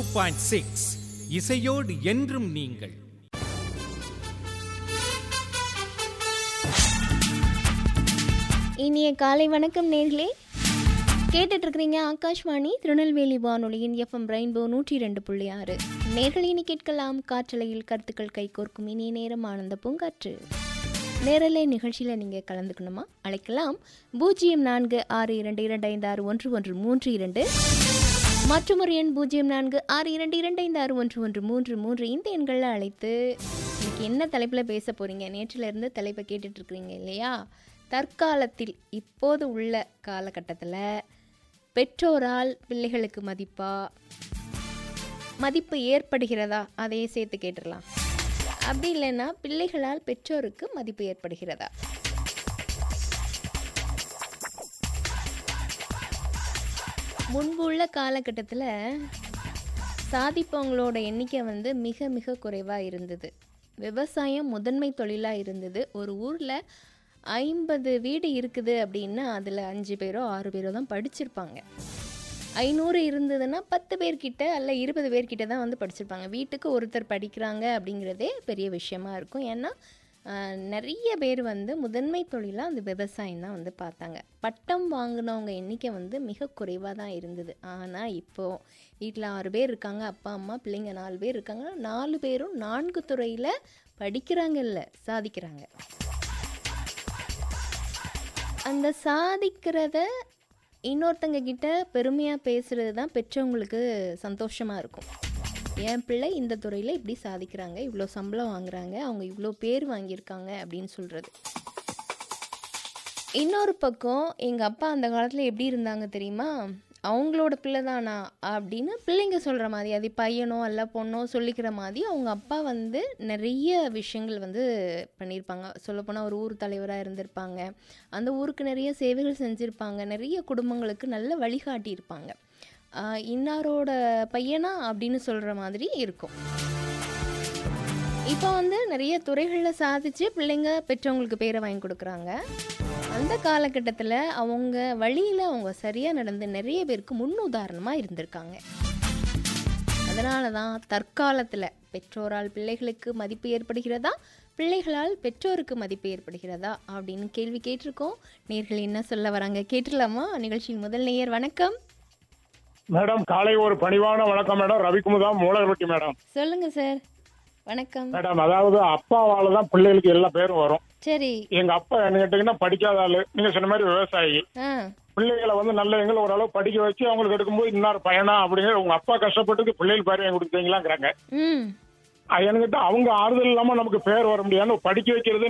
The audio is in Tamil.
பாயிண்ட் சிக்ஸ் இசையோடு என்றும் நீங்கள் இனிய காலை வணக்கம் நேர்களே கேட்டுட்டு இருக்கிறீங்க ஆகாஷ்வாணி திருநெல்வேலி வானொலியின் எஃப்எம் ரெயின்போ நூற்றி ரெண்டு புள்ளி ஆறு நேர்கள் இனி கேட்கலாம் காற்றலையில் கருத்துக்கள் கைகோர்க்கும் இனிய நேரம் ஆனந்த பூங்காற்று நேரலை நிகழ்ச்சியில் நீங்கள் கலந்துக்கணுமா அழைக்கலாம் பூஜ்ஜியம் நான்கு ஆறு இரண்டு இரண்டு ஐந்து ஆறு ஒன்று ஒன்று மூன்று இரண்டு மற்றும் ஒரு எண் பூஜ்ஜியம் நான்கு ஆறு இரண்டு இரண்டு ஐந்து ஆறு ஒன்று ஒன்று மூன்று மூன்று இந்த எண்களில் அழைத்து இன்னைக்கு என்ன தலைப்பில் பேச போகிறீங்க நேற்றிலிருந்து தலைப்பை கேட்டுட்டு இருக்கிறீங்க இல்லையா தற்காலத்தில் இப்போது உள்ள காலகட்டத்தில் பெற்றோரால் பிள்ளைகளுக்கு மதிப்பா மதிப்பு ஏற்படுகிறதா அதையே சேர்த்து கேட்டுடலாம் அப்படி இல்லைன்னா பிள்ளைகளால் பெற்றோருக்கு மதிப்பு ஏற்படுகிறதா முன்பு உள்ள காலகட்டத்தில் சாதிப்பவங்களோட எண்ணிக்கை வந்து மிக மிக குறைவாக இருந்தது விவசாயம் முதன்மை தொழிலாக இருந்தது ஒரு ஊரில் ஐம்பது வீடு இருக்குது அப்படின்னா அதில் அஞ்சு பேரோ ஆறு பேரோ தான் படிச்சிருப்பாங்க ஐநூறு இருந்ததுன்னா பத்து பேர்கிட்ட அல்ல இருபது பேர்கிட்ட தான் வந்து படிச்சிருப்பாங்க வீட்டுக்கு ஒருத்தர் படிக்கிறாங்க அப்படிங்கிறதே பெரிய விஷயமா இருக்கும் ஏன்னா ஆஹ், நிறைய பேர் வந்து முதன்மை தொழிலாக அந்த விவசாயம் தான் வந்து பார்த்தாங்க பட்டம் வாங்கினவங்க எண்ணிக்கை வந்து மிக குறைவாக தான் இருந்தது ஆனால் இப்போது வீட்டில் ஆறு பேர் இருக்காங்க அப்பா அம்மா பிள்ளைங்க நாலு பேர் இருக்காங்க நாலு பேரும் நான்கு துறையில் படிக்கிறாங்க இல்லை சாதிக்கிறாங்க அந்த சாதிக்கிறத இன்னொருத்தங்க கிட்ட பெருமையாக பேசுகிறது தான் பெற்றவங்களுக்கு சந்தோஷமாக இருக்கும் என் பிள்ளை இந்த துறையில் இப்படி சாதிக்கிறாங்க இவ்வளோ சம்பளம் வாங்குறாங்க அவங்க இவ்வளோ பேர் வாங்கியிருக்காங்க அப்படின்னு சொல்கிறது இன்னொரு பக்கம் எங்கள் அப்பா அந்த காலத்தில் எப்படி இருந்தாங்க தெரியுமா அவங்களோட பிள்ளை தானா அப்படின்னு பிள்ளைங்க சொல்கிற மாதிரி அது பையனோ அல்ல பொண்ணோ சொல்லிக்கிற மாதிரி அவங்க அப்பா வந்து நிறைய விஷயங்கள் வந்து பண்ணியிருப்பாங்க சொல்லப்போனால் ஒரு ஊர் தலைவராக இருந்திருப்பாங்க அந்த ஊருக்கு நிறைய சேவைகள் செஞ்சுருப்பாங்க நிறைய குடும்பங்களுக்கு நல்ல வழிகாட்டியிருப்பாங்க ஆஹ் இன்னாரோட பையனா அப்படின்னு சொல்கிற மாதிரி இருக்கும் இப்போ வந்து நிறைய துறைகளில் சாதிச்சு பிள்ளைங்க பெற்றவங்களுக்கு பேரை வாங்கி கொடுக்குறாங்க அந்த காலகட்டத்தில் அவங்க வழியில் அவங்க சரியாக நடந்து நிறைய பேருக்கு முன்னுதாரணமாக இருந்திருக்காங்க அதனால தான் தற்காலத்தில் பெற்றோரால் பிள்ளைகளுக்கு மதிப்பு ஏற்படுகிறதா பிள்ளைகளால் பெற்றோருக்கு மதிப்பு ஏற்படுகிறதா அப்படின்னு கேள்வி கேட்டிருக்கோம் நேர்கள் என்ன சொல்ல வராங்க கேட்டுடலாமா நிகழ்ச்சியின் முதல் நேயர் வணக்கம் மேடம் காலை ஒரு பணிவான வணக்கம் மேடம் ரவிக்குமுதா மூலவட்டி மேடம் சொல்லுங்க சார் வணக்கம் மேடம் அதாவது அப்பாவால தான் பிள்ளைகளுக்கு எல்லா பேரும் வரும் சரி எங்க அப்பா என்ன கேட்டீங்கன்னா படிக்காத ஆளு நீங்க சொன்ன மாதிரி விவசாயி ஆ பிள்ளைகளை வந்து நல்ல எங்களை ஓரளவு படிக்க வச்சு அவங்களுக்கு எடுக்கும்போது இன்னொரு பையனா அப்படிங்கிற உங்க அப்பா கஷ்டப்பட்டதுக்கு பிள்ளைகள் பேர் வாங்கி கொடுத்தீங்களாங்கிறாங்க ம் என்கிட்ட அவங்க ஆறுதல் இல்லாம நமக்கு பேர் வர முடியாது படிக்க வைக்கிறது